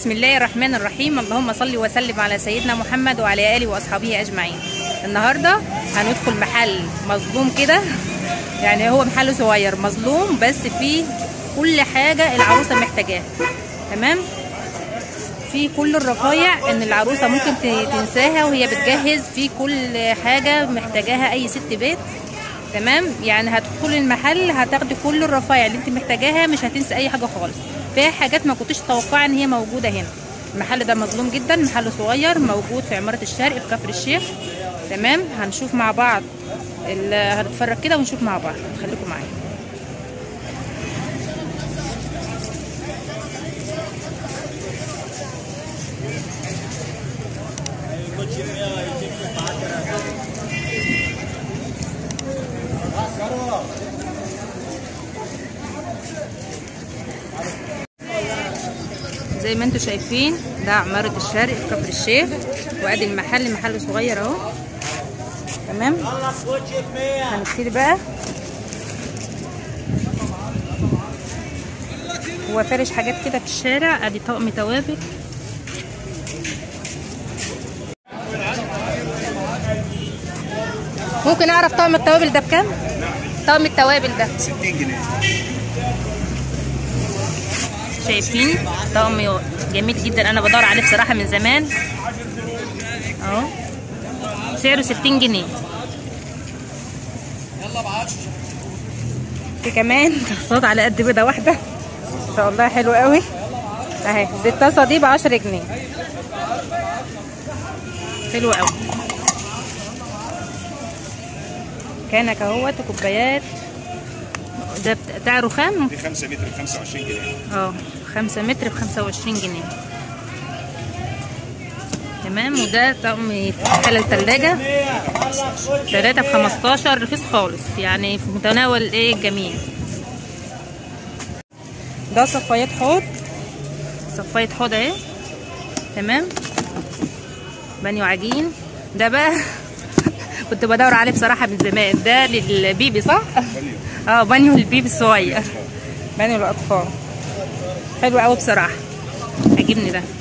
بسم الله الرحمن الرحيم اللهم صل وسلم على سيدنا محمد وعلى اله واصحابه اجمعين النهارده هندخل محل مظلوم كده يعني هو محل صغير مظلوم بس فيه كل حاجه العروسه محتاجاها تمام في كل الرفايع ان العروسه ممكن ت- تنساها وهي بتجهز في كل حاجه محتاجاها اي ست بيت تمام يعني هتدخلي المحل هتاخدي كل الرفايع اللي انت محتاجاها مش هتنسي اي حاجه خالص فيها حاجات ما كنتش تتوقعي ان هي موجوده هنا المحل ده مظلوم جدا محل صغير موجود في عماره الشرق في كفر الشيخ تمام هنشوف مع بعض ال- هنتفرج كده ونشوف مع بعض خليكم معايا زي ما انتم شايفين ده عمارة الشرق في كفر الشيخ وادي المحل محل صغير اهو تمام هنبتدي بقى هو فارش حاجات كده في الشارع ادي طقم توابل ممكن اعرف طقم التوابل ده بكام؟ طقم التوابل ده 60 جنيه شايفين طقم جميل جدا انا بدور عليه بصراحه من زمان اهو سعره 60 جنيه في كمان طاسات على قد بيضه واحده ما شاء الله حلو قوي اهي دي الطاسه دي ب 10 جنيه حلو قوي كانك اهوت كوبايات ده بتاع رخام دي 5 متر ب 25 جنيه اه خمسة متر بخمسة وعشرين جنيه تمام وده طقم حلل تلاجة تلاتة بخمستاشر رخيص خالص يعني في متناول ايه الجميع ده صفايات حوض صفاية حوض اهي تمام بانيو عجين ده بقى كنت بدور عليه بصراحة من زمان ده للبيبي صح؟ اه بانيو البيبي الصغير بانيو الأطفال حلو قوي بصراحه عجبني ده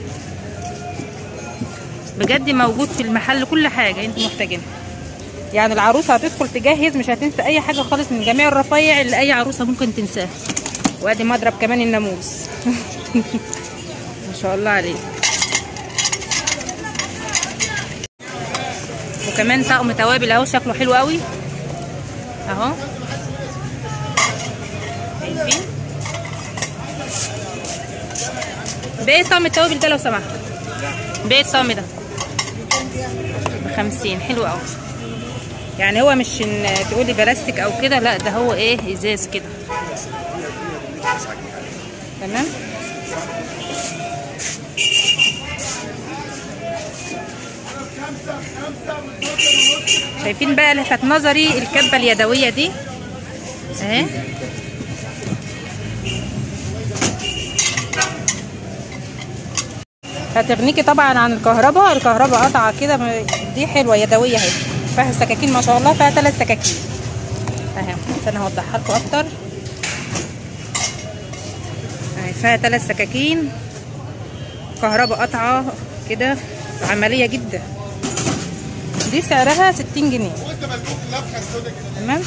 بجد موجود في المحل كل حاجه انتوا محتاجينها يعني العروسه هتدخل تجهز مش هتنسى اي حاجه خالص من جميع الرفايع اللي اي عروسه ممكن تنساها وادي مضرب كمان الناموس ما شاء الله عليه وكمان طقم توابل اهو شكله حلو قوي اهو شايفين بايه طعم التوابل ده لو سمحت بايه الطعم ده بخمسين حلو قوي يعني هو مش ان تقولي بلاستيك او كده لا ده هو ايه ازاز كده تمام شايفين بقى لفت نظري الكبه اليدويه دي اهي هتغنيكي طبعا عن الكهرباء الكهرباء قطعه كده م- دي حلوه يدويه اهي فيها سكاكين ما شاء الله فيها ثلاث سكاكين اهي انا هوضحها لكم اكتر اهي فيها ثلاث سكاكين كهرباء قطعه كده عمليه جدا دي سعرها 60 جنيه تمام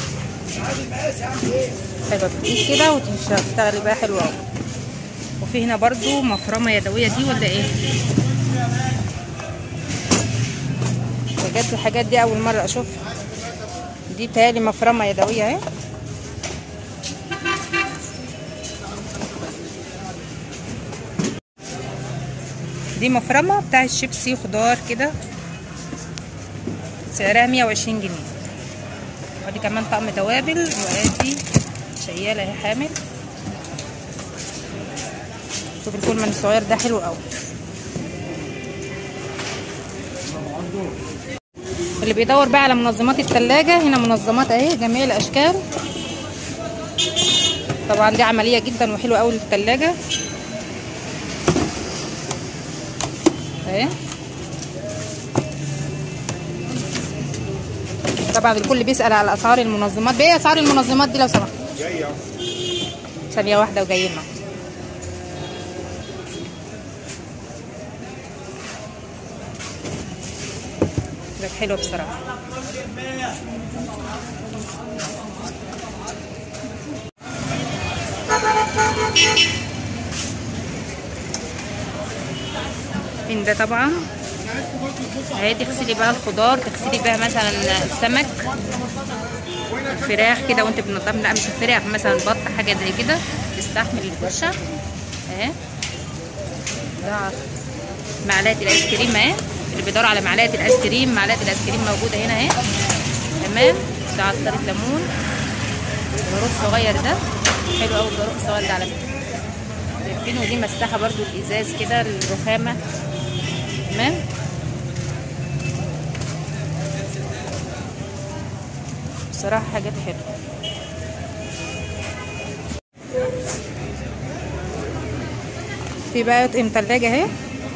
حلوه بالايد كده وتشتغلي بقى حلوه قوي وفي هنا برضو مفرمه يدويه دي ولا ايه بجد الحاجات دي اول مره اشوفها دي تالي مفرمه يدويه اهي دي مفرمه بتاع الشيبسي خضار كده سعرها 120 جنيه وادي كمان طقم توابل وادي شياله اهي حامل شوف الكولمن الصغير ده حلو قوي اللي بيدور بقى على منظمات التلاجة هنا منظمات اهي جميع الاشكال طبعا دي عملية جدا وحلوة قوي للتلاجة اهي طبعا الكل بيسأل على اسعار المنظمات بايه اسعار المنظمات دي لو سمحت جايه ثانية واحدة وجايين معاك كانت حلوه بصراحه من ده طبعا اهي تغسلي بقى الخضار تغسلي بقى مثلا السمك الفراخ كده وانت بتنضفي لا مش الفراخ مثلا بط حاجه زي كده تستحمل الفرشه اهي ده معلقه الايس كريم اهي اللي بيدور على معلقه الايس كريم معلقه الايس كريم موجوده هنا اهي تمام ده عصاره ليمون جاروب صغير ده حلو قوي الجاروب الصغير ده على فكره شايفين ودي مساحه برضو الازاز كده الرخامه تمام بصراحه حاجات حلوه في بقى اطقم تلاجة اهي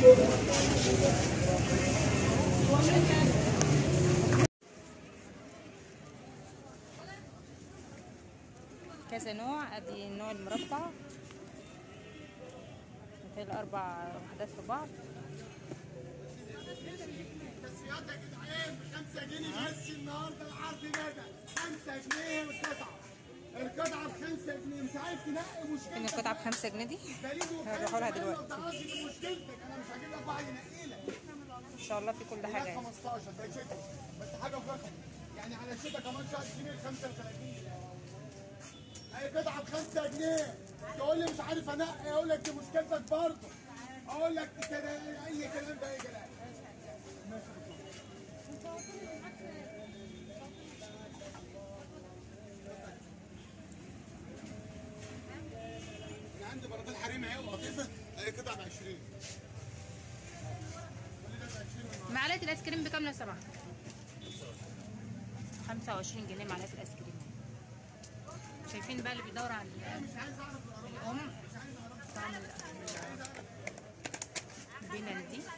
كذا نوع ادي النوع المربع في الاربع وحدات في بعض تسويات يا جدعان ب 5 جنيه بس النهارده العرض ندى 5 جنيه القطعه القطعه ب 5 جنيه مش عارف تنقي فين مشكلتك القطعه بخمسة جنيه دي دليل هنروحوا لها دلوقتي. ما تعرفش دي مشكلتك انا مش هجيب لك واحد ينقي لك ان شاء الله في كل حاجه يعني. 15 ده شتا بس حاجه فخمه يعني على الشتا كمان شهر جنيه 35 اي قطعه ب 5 جنيه تقول لي مش عارف انقي اقول لك دي مشكلتك برضه اقول لك كده اي كلام ده اي كلام انا عندي بناطيل حريم اهي وقطيفه اي قطعه ب 20 معلقه الايس كريم بكام لو سمحت 25 جنيه معلقه الايس كريم شايفين بقى اللي بيدور على الام طعم البنن دي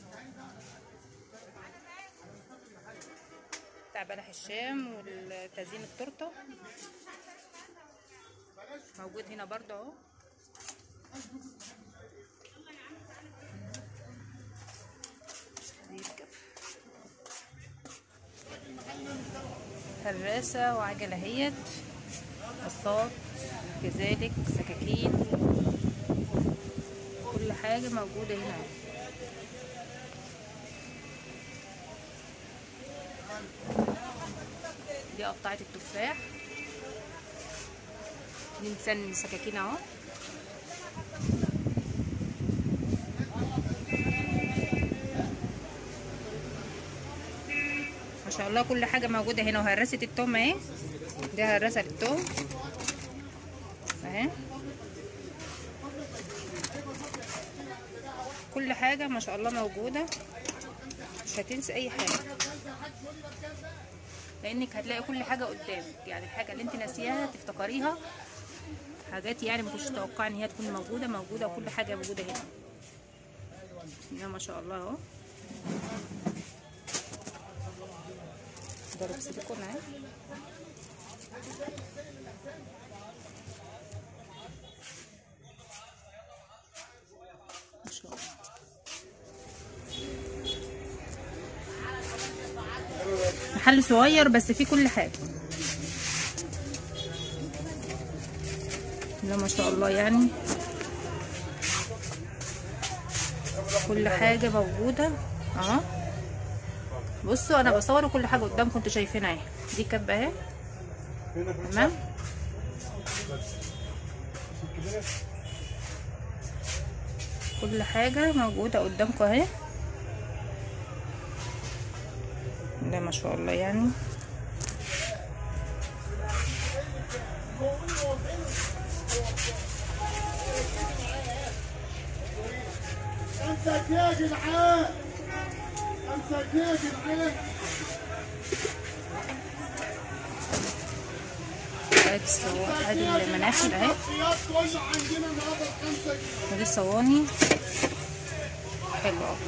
بتاع بلح الشام والتزيين التورته موجود هنا برضه اهو يركب هراسة وعجلة هيت قصات كذلك سكاكين كل حاجة موجودة هنا دي قطعة التفاح دي نسن سكاكين اهو ما شاء الله كل حاجة موجودة هنا وهرسة التوم اهي دي هرسة للتوم اهي كل حاجة ما شاء الله موجودة مش هتنسي اي حاجة لانك هتلاقي كل حاجة قدامك يعني الحاجة اللي انت ناسياها تفتكريها حاجات يعني ما كنتش تتوقعي ان هي تكون موجودة موجودة وكل حاجة موجودة هنا هنا ما شاء الله اهو ضرب سيليكون اهي ما شاء الله محل صغير بس فيه كل حاجة لا ما شاء الله يعني كل حاجة موجودة اهو بصوا انا بصور كل حاجه قدامكم انتوا شايفينها اهي دي كبه اهي تمام كل حاجه موجوده قدامكم اهي ده ما شاء الله يعني خمسة جنيه يا جدعان خمسة جنيه يا جدعان ادي الصوا- ادي المناخل اهي الشخصيات كله عندنا النهارده خمسة جنيه ودي الصواني حلوة أوي.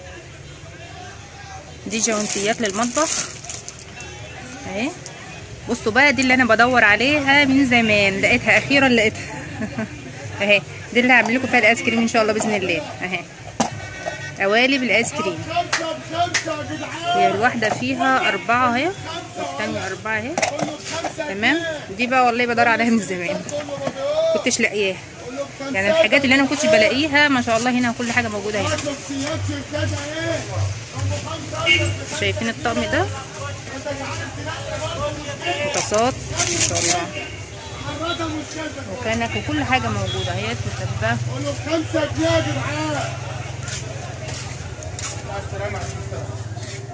دي جوانتيات للمطبخ اهي بصوا بقى دي اللي انا بدور عليها من زمان لقيتها اخيرا لقيتها اهي دي اللي هعمل لكم فيها الايس كريم ان شاء الله باذن الله اهي قوالب الايس كريم خمسة بخمسة يا جدعان هي الواحدة فيها أربعة اهي والتانية أربعة اهي كله بخمسة تمام دي بقى والله بدور عليها من زمان كله بضيوف كنتش لاقياها كله بخمسة يعني الحاجات اللي انا ما كنتش بلاقيها ما شاء الله هنا كل حاجه موجوده هنا شخصيات شركات ايه ابو خمسة شايفين الطقم ده وطاسات ما شاء الله حركة مشكلة وكنك وكل حاجه موجوده اهي متبه كله بخمسة جنيه يا جدعان مع السلامة يا أستاذ.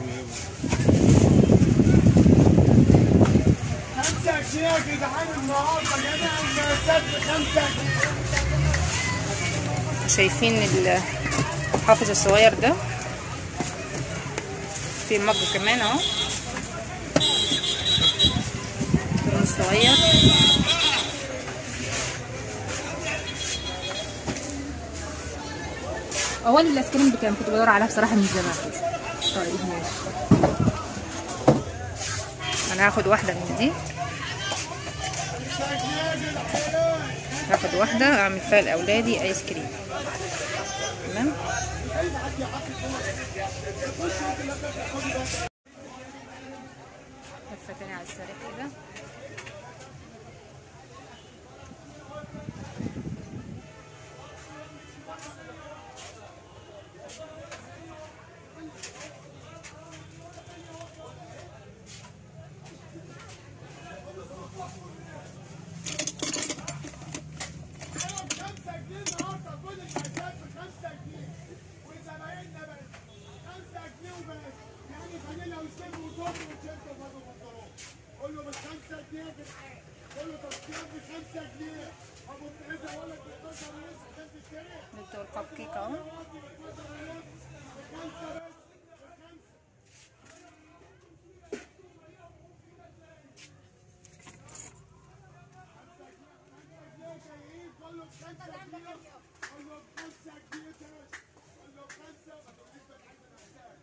خمسة جنيه يا جدعان النهارده جميع المقاسات بخمسة جنيه شايفين الحافظ الصغير ده في مج كمان اهو الرز الصغير هو الايس كريم بكام كنت بدور عليها بصراحه من زمان طيب ماشي انا هاخد واحده من دي هاخد واحده اعمل فيها لاولادي ايس كريم تمام لفه تاني على السريع كده خمسة جنيه النهارده كل المقاسات بخمسة جنيه وزمايلنا بس خمسة جنيه وبس يعني فانيلا وسلم وزر وتيشيرت وبابا بنطلون كله بخمسة جنيه يا جدعان كله تصفيات بخمسة جنيه ابو التلاتة ولا ب 12 ونص عشان تشتري نبدأ الكب كيك اهو واطي ب 12 ونص بخمسة بس بخمسة جايين كله بخمسة جنيه كله بخمسة جنيه بس كله بخمسة ما تقوليش بتعدي نفسك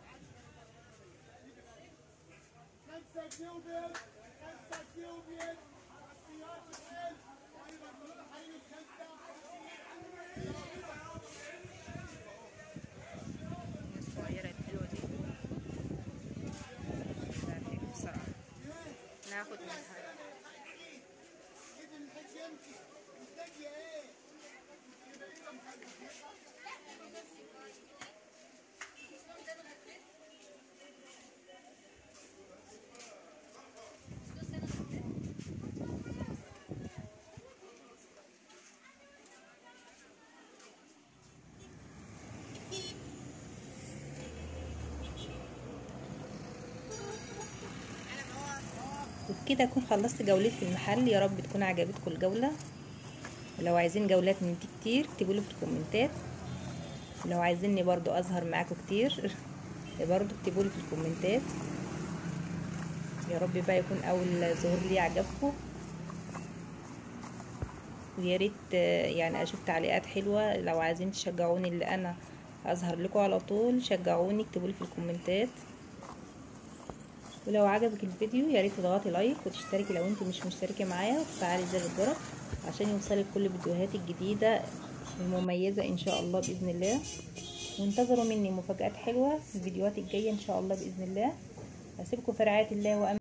خمسة جنيه وبيت خمسة جنيه وبيت عصيات بخيل يعني بنقول حي خمسة الصغيرة الحلوة دي بعتك بصراحة ناخد منها ايد الحج يمشي محتاج ايه وبكده اكون خلصت جولتي في المحل يا رب تكون عجبتكم الجولة ولو عايزين جولات من دي كتير اكتبوا لي في الكومنتات ولو عايزيني برضو اظهر معاكم كتير برضو اكتبوا لي في الكومنتات يا رب بقى يكون اول ظهور لي عجبكم ويا ريت آه، يعني اشوف تعليقات حلوه لو عايزين تشجعوني اللي انا اظهر لكم على طول شجعوني اكتبوا لي في الكومنتات ولو عجبك الفيديو يا ريت تضغطي لايك وتشتركي لو انت مش مشتركه معايا وتفعلي زر الجرس عشان يوصلك كل فيديوهاتي الجديده المميزه ان شاء الله باذن الله وانتظروا مني مفاجآت حلوه في الفيديوهات الجايه ان شاء الله باذن الله اسيبكم في رعايه الله وأمن